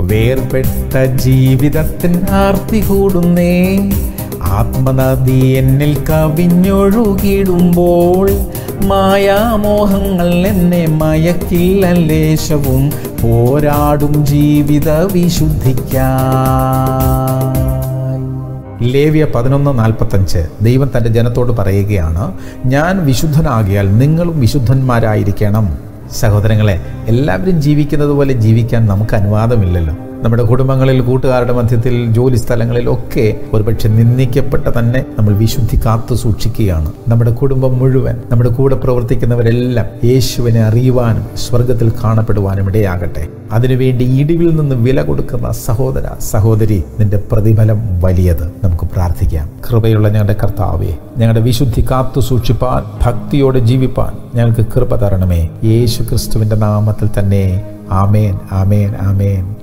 വേർപെട്ട ജീവിതത്തിൻ ആർത്തി കൂടുന്നേ ആത്മനദി എന്നിൽ കവിഞ്ഞൊഴുകിടുമ്പോൾ മായാമോഹങ്ങൾ എന്നെ മയക്കില്ല ലേശവും പോരാടും ജീവിത വിശുദ്ധിക്കായി ലേവ്യ പതിനൊന്ന് നാൽപ്പത്തഞ്ച് ദൈവം തൻ്റെ ജനത്തോട് പറയുകയാണ് ഞാൻ വിശുദ്ധനാകിയാൽ നിങ്ങളും വിശുദ്ധന്മാരായിരിക്കണം സഹോദരങ്ങളെ എല്ലാവരും ജീവിക്കുന്നത് പോലെ ജീവിക്കാൻ നമുക്ക് അനുവാദമില്ലല്ലോ നമ്മുടെ കുടുംബങ്ങളിൽ കൂട്ടുകാരുടെ മധ്യത്തിൽ ജോലി സ്ഥലങ്ങളിലൊക്കെ ഒരുപക്ഷെ നിന്ദിക്കപ്പെട്ട തന്നെ നമ്മൾ വിശുദ്ധി കാത്തു സൂക്ഷിക്കുകയാണ് നമ്മുടെ കുടുംബം മുഴുവൻ നമ്മുടെ കൂടെ പ്രവർത്തിക്കുന്നവരെല്ലാം യേശുവിനെ അറിയുവാനും സ്വർഗത്തിൽ കാണപ്പെടുവാനും ഇടയാകട്ടെ അതിനുവേണ്ടി ഇടിവിൽ നിന്ന് വില കൊടുക്കുന്ന സഹോദര സഹോദരി നിന്റെ പ്രതിഫലം വലിയത് നമുക്ക് പ്രാർത്ഥിക്കാം കൃപയുള്ള ഞങ്ങളുടെ കർത്താവെ ഞങ്ങളുടെ വിശുദ്ധി കാത്തു സൂക്ഷിപ്പാൻ ഭക്തിയോടെ ജീവിപ്പാൻ ഞങ്ങൾക്ക് കൃപ തരണമേ യേശു ക്രിസ്തുവിന്റെ നാമത്തിൽ തന്നെ ആമേൻ ആമേൻ ആമേൻ